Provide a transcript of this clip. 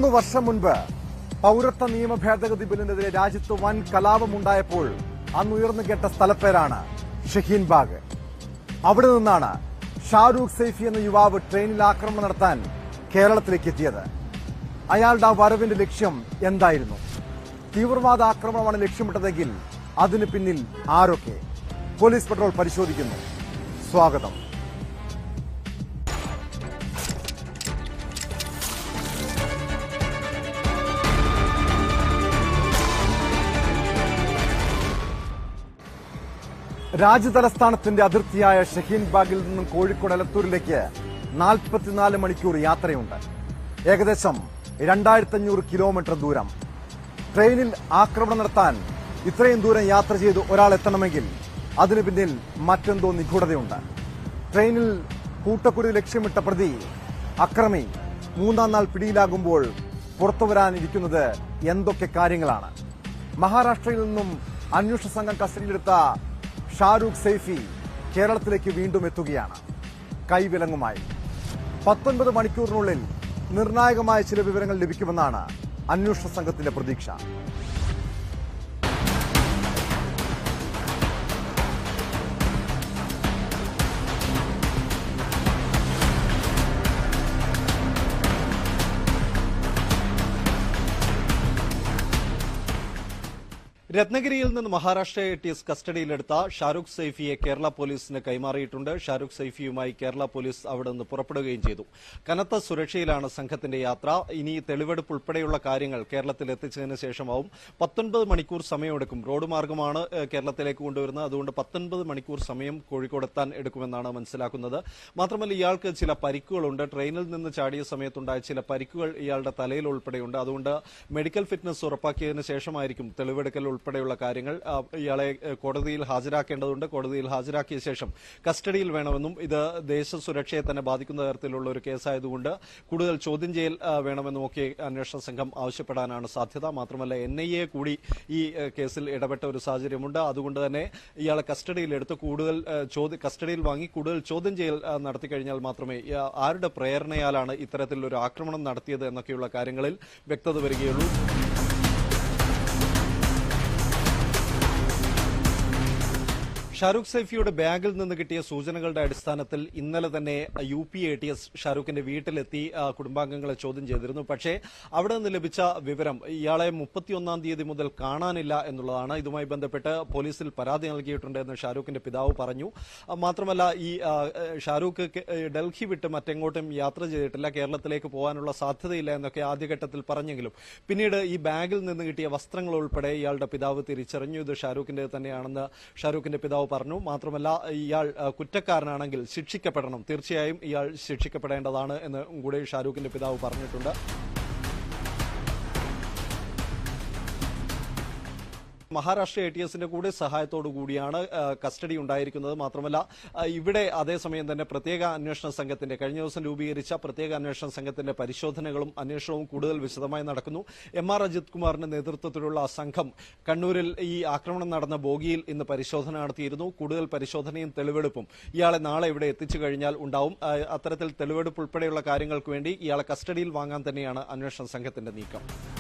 വർഷം മുൻപ് പൗരത്വ നിയമ ഭേദഗതി ബില്ലിനെതിരെ രാജ്യത്ത് വൻ കലാപമുണ്ടായപ്പോൾ അന്ന് ഉയർന്നു കേട്ട സ്ഥലപ്പേരാണ് ഷഹീൻ ബാഗ് അവിടെ നിന്നാണ് ഷാരൂഖ് സൈഫി എന്ന യുവാവ് ട്രെയിനിൽ ആക്രമണം നടത്താൻ കേരളത്തിലേക്ക് എത്തിയത് അയാളുടെ ആ വരവിന്റെ ലക്ഷ്യം എന്തായിരുന്നു തീവ്രവാദ ആക്രമണമാണ് ലക്ഷ്യമിട്ടതെങ്കിൽ അതിന് പിന്നിൽ ആരൊക്കെ പോലീസ് പെട്രോൾ പരിശോധിക്കുന്നു സ്വാഗതം രാജ്യതലസ്ഥാനത്തിന്റെ അതിർത്തിയായ ഷഹീൻ ബാഗിൽ നിന്നും കോഴിക്കോട് എലത്തൂരിലേക്ക് നാൽപ്പത്തിനാല് മണിക്കൂർ യാത്രയുണ്ട് ഏകദേശം രണ്ടായിരത്തി അഞ്ഞൂറ് കിലോമീറ്റർ ദൂരം ട്രെയിനിൽ ആക്രമണം നടത്താൻ ഇത്രയും ദൂരം യാത്ര ചെയ്ത് ഒരാൾ എത്തണമെങ്കിൽ അതിനു പിന്നിൽ മറ്റെന്തോ നിഗൂഢതയുണ്ട് ട്രെയിനിൽ കൂട്ടക്കുരു ലക്ഷ്യമിട്ട പ്രതി അക്രമി മൂന്നാം നാൾ പിടിയിലാകുമ്പോൾ പുറത്തു വരാനിരിക്കുന്നത് എന്തൊക്കെ കാര്യങ്ങളാണ് മഹാരാഷ്ട്രയിൽ നിന്നും അന്വേഷണ സംഘം കസ്റ്റഡിയിലെടുത്ത ഷാരൂഖ് സൈഫി കേരളത്തിലേക്ക് വീണ്ടും എത്തുകയാണ് കൈവിലങ്ങുമായി പത്തൊൻപത് മണിക്കൂറിനുള്ളിൽ നിർണായകമായ ചില വിവരങ്ങൾ ലഭിക്കുമെന്നാണ് അന്വേഷണ സംഘത്തിന്റെ പ്രതീക്ഷ രത്നഗിരിയിൽ നിന്ന് മഹാരാഷ്ട്ര എ ടി എസ് കസ്റ്റഡിയിലെടുത്ത ഷാരൂഖ് സൈഫിയെ കേരള പോലീസിന് കൈമാറിയിട്ടുണ്ട് ഷാരൂഖ് സൈഫിയുമായി കേരള പോലീസ് അവിടെ നിന്ന് പുറപ്പെടുകയും ചെയ്തു കനത്ത സുരക്ഷയിലാണ് സംഘത്തിന്റെ യാത്ര ഇനി തെളിവെടുപ്പ് ഉൾപ്പെടെയുള്ള കാര്യങ്ങൾ കേരളത്തിൽ എത്തിച്ചതിന് ശേഷമാവും പത്തൊൻപത് മണിക്കൂർ സമയമെടുക്കും റോഡ് മാർഗമാണ് ഏഹ്, കേരളത്തിലേക്ക് കൊണ്ടുവരുന്നത് അതുകൊണ്ട് പത്തൊൻപത് മണിക്കൂർ സമയം കോഴിക്കോട് എത്താൻ എടുക്കുമെന്നാണ് മനസ്സിലാക്കുന്നത് മാത്രമല്ല ഇയാൾക്ക് ചില പരിക്കുകളുണ്ട് ട്രെയിനിൽ നിന്ന് ചാടിയ സമയത്തുണ്ടായ ചില പരിക്കുകൾ ഇയാളുടെ തലയിൽ ഉൾപ്പെടെയുണ്ട് അതുകൊണ്ട് മെഡിക്കൽ ഫിറ്റ്നസ് ഉറപ്പാക്കിയതിനു ശേഷമായിരിക്കും തെളിവെടുക്കൽ ഉൾപ്പെടെയുള്ള കാര്യങ്ങൾ ആ, ഇയാളെ ഏഹ്, കോടതിയിൽ ഹാജരാക്കേണ്ടതുണ്ട് കോടതിയിൽ ഹാജരാക്കിയ ശേഷം കസ്റ്റഡിയിൽ വേണമെന്നും ഇത് ദേശസുരക്ഷയെ തന്നെ ബാധിക്കുന്ന തരത്തിലുള്ള ഒരു കേസായതുകൊണ്ട് കൂടുതൽ ചോദ്യം ചെയ്യൽ ആ, വേണമെന്നും ഒക്കെ അന്വേഷണ സംഘം ആവശ്യപ്പെടാനാണ് സാധ്യത മാത്രമല്ല എൻ ഐ എ കൂടി ഈ ഏഹ്, കേസിൽ ഇടപെട്ട ഒരു സാഹചര്യമുണ്ട് അതുകൊണ്ട് തന്നെ ഇയാളെ കസ്റ്റഡിയിലെടുത്ത് കൂടുതൽ ഏഹ്, ചോദ്യ കസ്റ്റഡിയിൽ വാങ്ങി കൂടുതൽ ചോദ്യം ചെയ്യൽ ആ, നടത്തി കഴിഞ്ഞാൽ മാത്രമേ ഈ, ആ, ആരുടെ പ്രേരണയാലാണ് ഇത്തരത്തിലൊരു ആക്രമണം നടത്തിയത് എന്നൊക്കെയുള്ള കാര്യങ്ങളിൽ വ്യക്തത വരികയുള്ളൂ ഷാരൂഖ് സൈഫിയുടെ ബാഗിൽ നിന്ന് കിട്ടിയ സൂചനകളുടെ അടിസ്ഥാനത്തിൽ ഇന്നലെ തന്നെ U P A T S ഷാരൂഖിന്റെ വീട്ടിലെത്തി ആ, കുടുംബാംഗങ്ങളെ ചോദ്യം ചെയ്തിരുന്നു പക്ഷേ അവിടെ നിന്ന് ലഭിച്ച വിവരം ഇയാളെ മുപ്പത്തിയൊന്നാം തീയതി മുതൽ കാണാനില്ല എന്നുള്ളതാണ് ഇതുമായി ബന്ധപ്പെട്ട് പോലീസിൽ പരാതി നൽകിയിട്ടുണ്ട് എന്ന് ഷാരൂഖിന്റെ പിതാവ് പറഞ്ഞു ആ, മാത്രമല്ല ഈ ആ, ഷാരൂഖ് കെ- ഡൽഹി വിട്ട് മറ്റെങ്ങോട്ടും യാത്ര ചെയ്തിട്ടില്ല കേരളത്തിലേക്ക് പോകാനുള്ള സാധ്യതയില്ല എന്നൊക്കെ ആദ്യഘട്ടത്തിൽ പറഞ്ഞെങ്കിലും പിന്നീട് ഈ ബാഗിൽ നിന്ന് കിട്ടിയ വസ്ത്രങ്ങൾ ഉൾപ്പെടെ ഇയാളുടെ പിതാവ് തിരിച്ചറിഞ്ഞു ഇത് ഷാരൂഖിന്റെ തന്നെയാണെന്ന് ഷാരൂഖിന്റെ പിതാവ് പറഞ്ഞു മാത്രമല്ല ഇയാൾ ആ, കുറ്റക്കാരനാണെങ്കിൽ ശിക്ഷിക്കപ്പെടണം തീർച്ചയായും ഇയാൾ ശിക്ഷിക്കപ്പെടേണ്ടതാണ് എന്ന് കൂടെ ഷാരൂഖിന്റെ പിതാവ് പറഞ്ഞിട്ടുണ്ട് മഹാരാഷ്ട്ര എ ടി എസിന്റെ കൂടെ സഹായത്തോടു കൂടിയാണ് ആ, കസ്റ്റഡി ഉണ്ടായിരിക്കുന്നത് മാത്രമല്ല ആ, ഇവിടെ അതേസമയം തന്നെ പ്രത്യേക അന്വേഷണ സംഘത്തിന്റെ കഴിഞ്ഞ ദിവസം രൂപീകരിച്ച പ്രത്യേക അന്വേഷണ സംഘത്തിന്റെ പരിശോധനകളും അന്വേഷണവും കൂടുതൽ വിശദമായി നടക്കുന്നു എം ആർ അജിത് കുമാറിന്റെ നേതൃത്വത്തിലുള്ള ആ സംഘം കണ്ണൂരിൽ ഈ ആക്രമണം നടന്ന ബോഗിയിൽ ഇന്ന് പരിശോധന നടത്തിയിരുന്നു കൂടുതൽ പരിശോധനയും തെളിവെടുപ്പും ഇയാളെ നാളെ ഇവിടെ എത്തിച്ചു കഴിഞ്ഞാൽ ഉണ്ടാവും ആ, അത്തരത്തിൽ തെളിവെടുപ്പ് ഉൾപ്പെടെയുള്ള കാര്യങ്ങൾക്ക് വേണ്ടി ഇയാളെ കസ്റ്റഡിയിൽ വാങ്ങാൻ തന്നെയാണ് അന്വേഷണ സംഘത്തിന്റെ നീക്കം